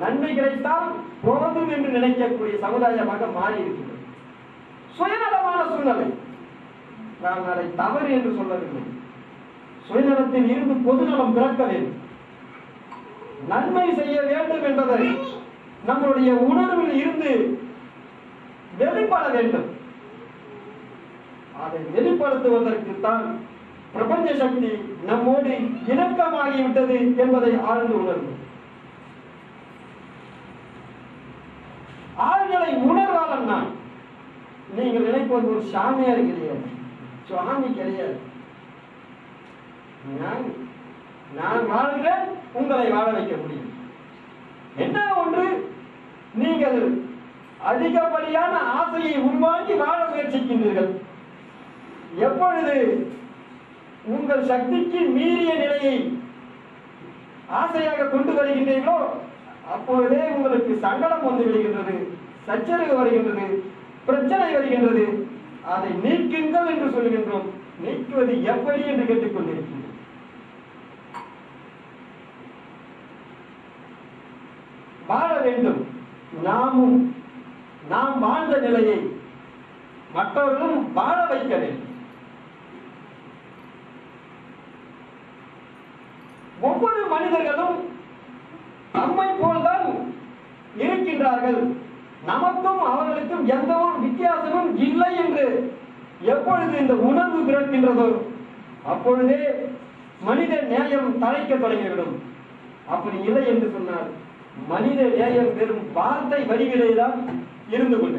நன்மை கிடைத்தால் போதும் என்று நினைக்கக்கூடிய சமுதாயமாக மாறி இருக்கிறது சுயநலமான சூழ்நிலை நான் அதை தவறு என்று சொல்லவில்லை சுயநலத்தில் இருந்து பொதுநலம் பிறக்க வேண்டும் நன்மை செய்ய வேண்டும் என்பதை நம்முடைய உணர்வில் இருந்து வெளிப்பட வேண்டும் அதை வெளிப்படுத்துவதற்கு தான் பிரபஞ்ச சக்தி நம்மோடு இணக்கமாகிவிட்டது என்பதை ஆழ்ந்து உணர்வு ஆழ்நிலை உணர்வாளன் நான் நீங்கள் நினைப்பது ஒரு சாமியார் கிடையாது சுவாமி கிடையாது நான் நான் வாழ்கிறேன் உங்களை வாழ வைக்க முடியும் என்ன ஒன்று நீங்கள் அதிகப்படியான ஆசையை உருவாக்கி வாழ முயற்சிக்கின்றீர்கள் எப்பொழுது உங்கள் சக்திக்கு மீறிய நிலையை ஆசையாக கொண்டு வருகின்றீர்களோ அப்பொழுதே உங்களுக்கு சங்கடம் வந்து விடுகின்றது சச்சரவு வருகின்றது பிரச்சனை வருகின்றது அதை நீக்குங்கள் என்று சொல்கின்றோம் நீக்குவது எப்படி என்று கேட்டுக்கொண்டிருக்கின்றோம் வாழ வேண்டும் நாமும் நாம் வாழ்ந்த நிலையை மற்றவர்களும் வாழ வைக்க வேண்டும் ஒவ்வொரு மனிதர்களும் நம்மை போல்தான் இருக்கின்றார்கள் நமக்கும் அவர்களுக்கும் எந்த ஒரு வித்தியாசமும் இல்லை என்று எப்பொழுது இந்த உணர்வு பிறக்கின்றதோ அப்பொழுதே மனித நேயம் தழைக்க தொடங்கிவிடும் அப்படி இல்லை என்று சொன்னால் மனித நேயம் வெறும் வார்த்தை வடிவிலே தான் இருந்து கொண்டிருக்கும்